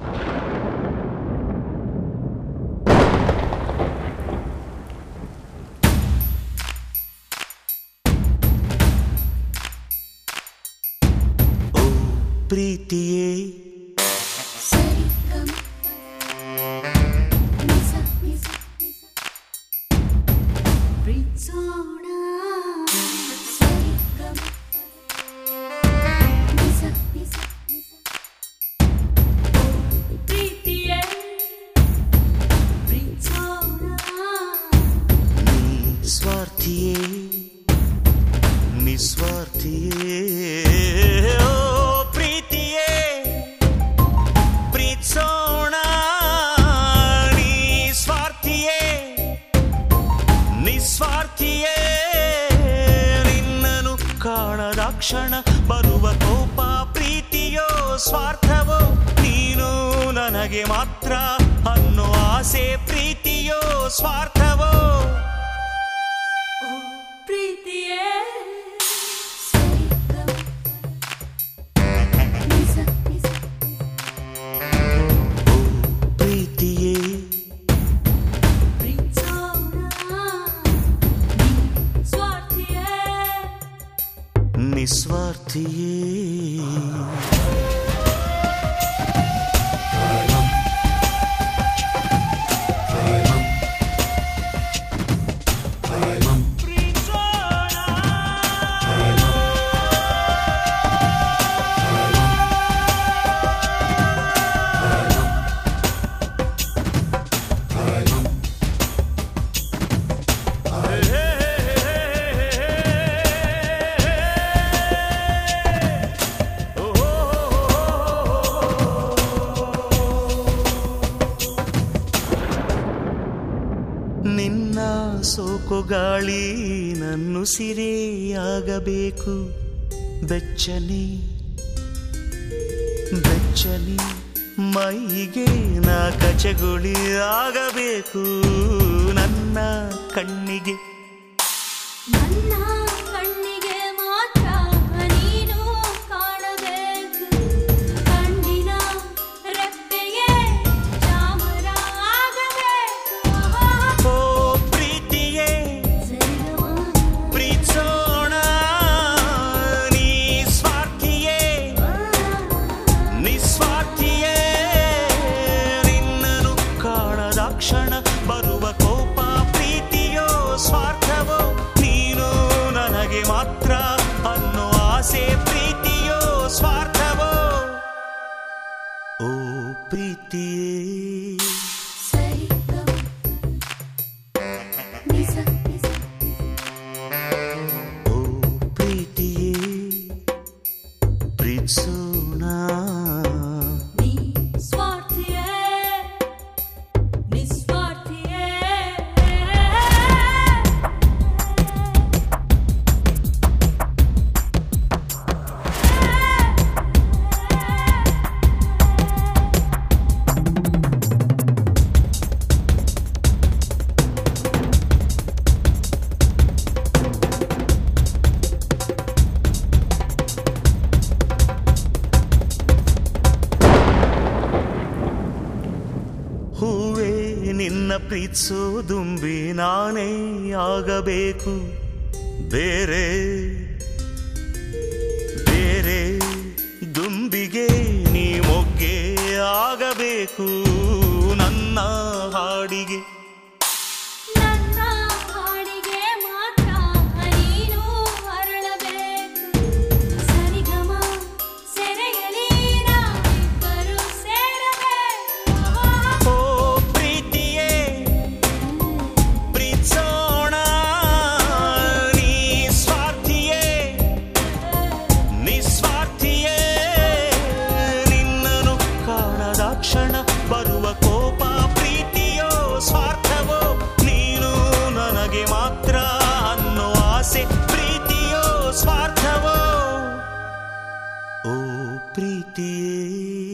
ಓ ಪ್ರೀತಿಯೇ ಸರಿಗಮ ನಿಸ ನಿಸ ನಿಸ ಪ್ರೀತ್ಸೋಣ ಸರಿಗಮ ನಿಸ ನಿಸ ನಿಸ ಪ್ರೀತಿಯೇ ಪ್ರೀತ್ಸೋಣ ಸ್ವಾರ್ಥಿಯೇ ನಿಸ್ವಾರ್ಥಿಯೇ ಓ ಪ್ರೀತಿಯೇ ಪ್ರೀತ್ಸೋಣ ನೀ ಸ್ವಾರ್ಥಿಯೇ ನಿಸ್ವಾರ್ಥಿಯೇ ನಿನ್ನನು ಕಾಣದ ಕ್ಷಣ ಬರುವ ಕೋಪ ಪ್ರೀತಿಯೋ ಸ್ವಾರ್ಥವೋ ನೀನು ನನಗೆ ಮಾತ್ರ ಅನ್ನೋ ಆಸೆ ಪ್ರೀತಿಯೋ ಸ್ವಾರ್ಥವೋ ಓ ಪ್ರೀತಿಯೇ ಸರಿಗಮ ನಿಸ ನಿಸ ಓ ಪ್ರೀತಿಯೇ ಪ್ರೀತ್ಸೋಣ ಸ್ವಾರ್ಥಿಯೇ ನಿಸ್ವಾರ್ಥಿಯೇ ನಿನ್ನ ಸೋಕು ಗಾಳಿ ನನ್ನು ಸಿರೆಯಾಗಬೇಕು ಬೆಚ್ಚನಿ ಬೆಚ್ಚನಿ ಮೈಗೆ ನಾ ಕಚಗುಳಿ ಆಗಬೇಕು ನನ್ನ ಕಣ್ಣಿಗೆ ನನ್ನ ಕಣ್ಣಿಗೆ ಮಾತ್ರ ನೀನು ಕಾಣಬೇಕು ಕಣ್ಣಿನ ರೆಪ್ಪೆಗೆ ಚಾಮರ ಆಗಬೇಕು ಓ ಪ್ರೀತಿಯೇ ಸರಿಗಮ ಪ್ರೀತಿಸೋಣ ನೀ ಸ್ವಾರ್ಥಿಯೇ ನಿಸ್ವಾರ್ಥಿಯೇ ನಿನ್ನನು ಕಾಣದ ಕ್ಷಣ ಬರುವ ಕೋಪ ಪ್ರೀತಿಯೋ ಸ್ವಾರ್ಥವೋ ನೀನು ನನಗೆ ಮಾತ್ರ ಅನ್ನೋ ಆಸೆ ಪ್ರೀತಿಯೋ ಸ್ವಾರ್ಥವೋ ಓ ಪ್ರೀತಿಯೇ ಸರಿಗಮ ನಿಸ ನಿಸ ಓ ಪ್ರೀತಿಯೇ ಪ್ರೀತಿಸೋಣ ನೀ ಸ್ವಾರ್ಥಿಯೇ ನಿಸ್ವಾರ್ಥಿಯೇ ಹೂವೇ ನಿನ್ನ ಪ್ರೀತಿಸೋ ದುಂಬಿ ನಾನೇ ಆಗಬೇಕು ಬೇರೆ ಬೇರೆ ದುಂಬಿಗೆ ನೀ ಮೊಗ್ಗೆ ಆಗಬೇಕು ನನ್ನ ಹಾಡಿಗೆ ನನ್ನ ಹಾಡಿಗೆ ಮಾತ್ರ ನೀನು ಅರಳಬೇಕು ಸರಿಗಮ ಸೆರೆಯಲಿ ನಾವಿಬ್ಬರು ಸೇರಬೇಕು ಓ ಪ್ರೀತಿಯೇ ಪ್ರೀತಿಸೋಣ ನೀ ಸ್ವಾರ್ಥಿಯೇ ನಿಸ್ವಾರ್ಥಿಯೇ ನಿನ್ನನು ಕಾಣದ ಕ್ಷಣ ಬರುವ ಕೋಪ ಪ್ರೀತಿಯೋ ಸ್ವಾರ್ಥವೋ ನೀನು ನನಗೆ ಮಾತ್ರ ಅನ್ನೋ ಆಸೆ ಪ್ರೀತಿಯೋ ಸ್ವಾರ್ಥವೋ ಓ ಪ್ರೀತಿಯೇ